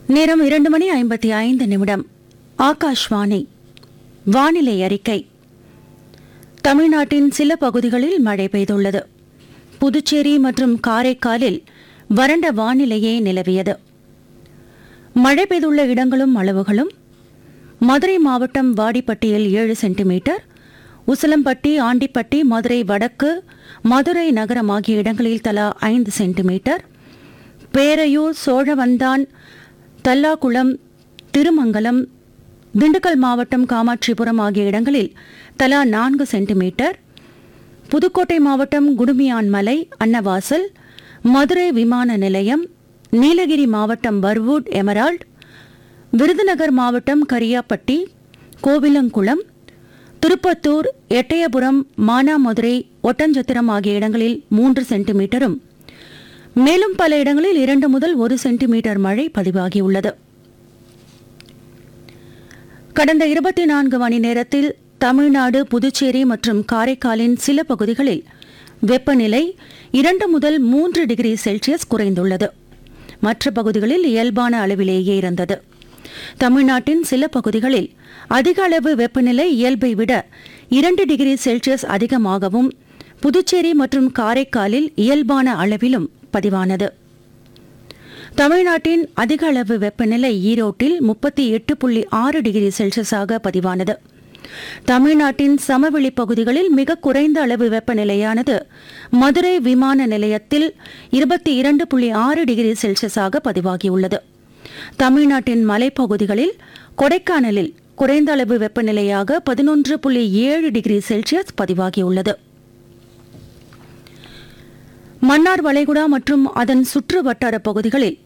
நேரம் இரண்டு மணி ஐம்பத்தி ஐந்து நிமிடம் ஆகாஷ்வாணி வானிலை அறிக்கை தமிழ்நாட்டின் சில பகுதிகளில் மழை பெய்துள்ளது புதுச்சேரி மற்றும் காரைக்காலில் வறண்ட வானிலையே நிலவியது மழை பெய்துள்ள இடங்களும் அளவுகளும் மதுரை மாவட்டம் வாடிப்பட்டியில் ஏழு சென்டிமீட்டர் உசிலம்பட்டி ஆண்டிப்பட்டி மதுரை வடக்கு மதுரை நகரம் ஆகிய இடங்களில் தலா ஐந்து சென்டிமீட்டர் பேரையூர் சோழவந்தான் தல்லாகுளம் திருமங்கலம் திண்டுக்கல் மாவட்டம் காமாட்சிபுரம் ஆகிய இடங்களில் தலா நான்கு சென்டிமீட்டர் புதுக்கோட்டை மாவட்டம் குடுமியான் மலை அன்னவாசல் மதுரை விமான நிலையம் நீலகிரி மாவட்டம் பர்வூட் எமரால்ட் விருதுநகர் மாவட்டம் கரியாப்பட்டி கோவிலங்குளம் திருப்பத்தூர் எட்டயபுரம் மானாமதுரை ஒட்டஞ்சத்திரம் ஆகிய இடங்களில் மூன்று சென்டிமீட்டரும் மேலும் பல இடங்களில் இரண்டு முதல் ஒரு சென்டிமீட்டர் மழை பதிவாகியுள்ளது கடந்த இருபத்தி நான்கு மணி நேரத்தில் தமிழ்நாடு புதுச்சேரி மற்றும் காரைக்காலின் சில பகுதிகளில் வெப்பநிலை இரண்டு முதல் மூன்று டிகிரி செல்சியஸ் குறைந்துள்ளது மற்ற பகுதிகளில் இயல்பான அளவிலேயே இருந்தது தமிழ்நாட்டின் சில பகுதிகளில் அதிக அளவு வெப்பநிலை இயல்பை விட இரண்டு டிகிரி செல்சியஸ் அதிகமாகவும் புதுச்சேரி மற்றும் காரைக்காலில் இயல்பான அளவிலும் பதிவானது தமிழ்நாட்டின் அதிக அளவு வெப்பநிலை ஈரோட்டில் முப்பத்தி எட்டு புள்ளி ஆறு டிகிரி செல்சியஸாக பதிவானது தமிழ்நாட்டின் சமவெளி பகுதிகளில் மிக குறைந்த அளவு வெப்பநிலையானது மதுரை விமான நிலையத்தில் இருபத்தி இரண்டு புள்ளி ஆறு டிகிரி செல்சியஸாக பதிவாகியுள்ளது தமிழ்நாட்டின் மலைப்பகுதிகளில் கொடைக்கானலில் குறைந்த அளவு வெப்பநிலையாக பதினொன்று புள்ளி ஏழு டிகிரி செல்சியஸ் பதிவாகியுள்ளது மன்னார் வளைகுடா மற்றும் அதன் சுற்று வட்டார பகுதிகளில்